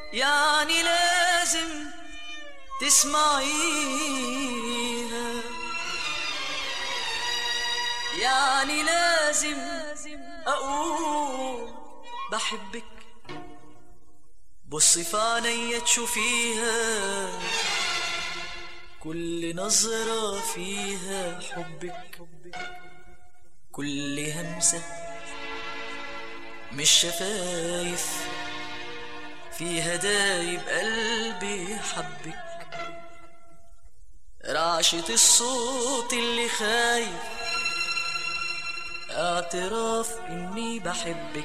يعني لازم تسمعيها يعني لازم أقول بحبك بصي في عينيا تشوفيها كل نظرة فيها حبك كل همسة مش شفايف فيها دايب قلبي حبك رعشة الصوت اللي خايف اعتراف اني بحبك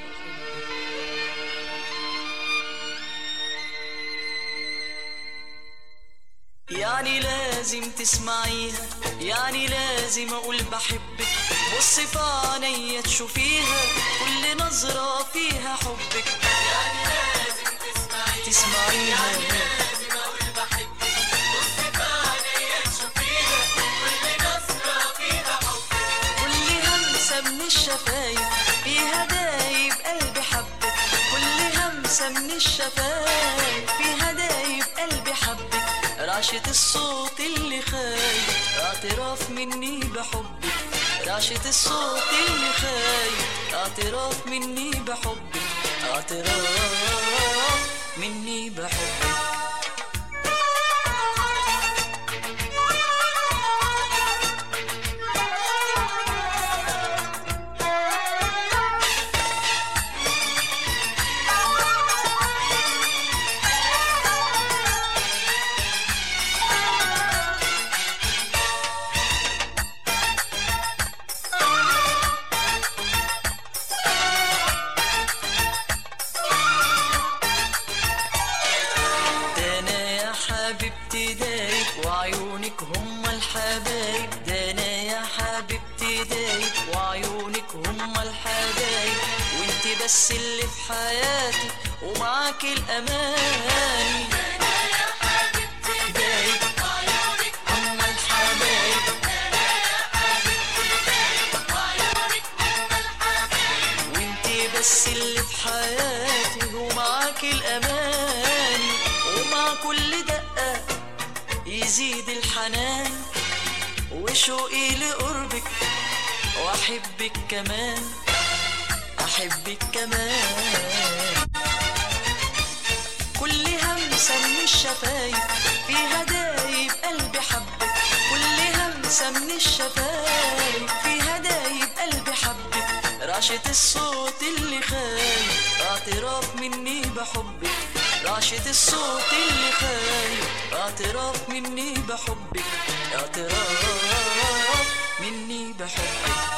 يعني لازم تسمعيها يعني لازم اقول بحبك بصي في عينيا تشوفيها كل نظرة فيها حبك يعني لازم تسمعيها تسمعيها يعني لازم اقول بحبك بصي في عينيا تشوفيها كل نظرة فيها حبك كل همسة من الشفايف فيها دايب قلبي حبك كل همسة من الشفايف فيها دايب قلبي حبك رعشة الصوت اللي خايف اعتراف مني بحبك رعشة الصوت اللي خايف اعتراف مني بحبك اعتراف مني بحبك ده انا يا حبيبتي دايب وعيونك هم الحبايب ده انا يا حبيبتي دايب وعيونك هم الحبايب وانت بس اللي في حياتي ومعاك الاماني دايب هم الحبايب وانتي بس اللي في حياتي ومعاك الاماني ومع كل دقة يزيد الحنان وشوقي لقربك واحبك كمان احبك كمان كل همسة من الشفايف فيها دايب قلبي حبك كل همسة من الشفايف فيها دايب قلبي حبك رعشة الصوت اللي خايف اعتراف مني بحبك رعشة الصوت اللي خايف اعتراف مني بحبك اعتراف مني بحبك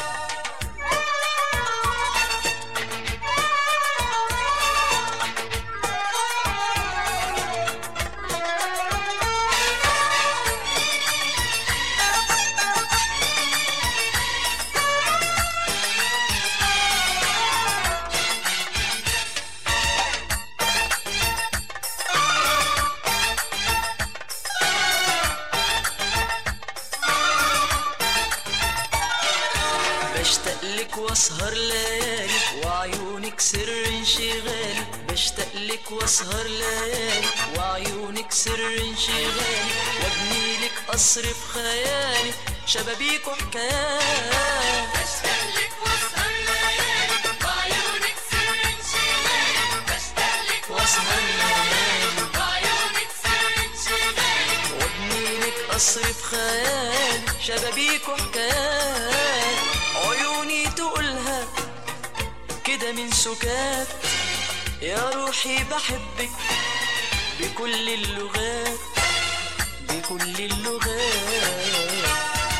بشتاق لك واسهر ليالي وعيونك سر انشغالي بشتاق لك واسهر ليالي وعيونك سر انشغالي وابني لك قصر في خيالي شبابيك وحكايات بشتاق لك واسهر ليالي وعيونك سر انشغالي بشتاق لك واسهر ليالي وعيونك سر انشغالي وابني لك قصر في خيالي شبابيك وحكايات عيوني تقولها كده من سكات يا روحي بحبك بكل اللغات بكل اللغات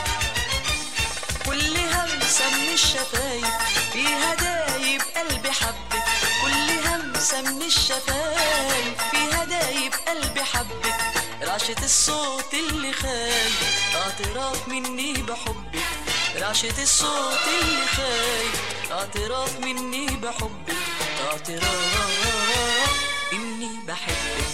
كل همسة من الشفايف فيها دايب قلبي حبك كل همسة من الشفايف فيها دايب قلبي حبك رعشة الصوت اللي خايف اعتراف مني بحبك رعشة الصوت اللي خايف اعتراف مني بحبك اعتراف اني بحبك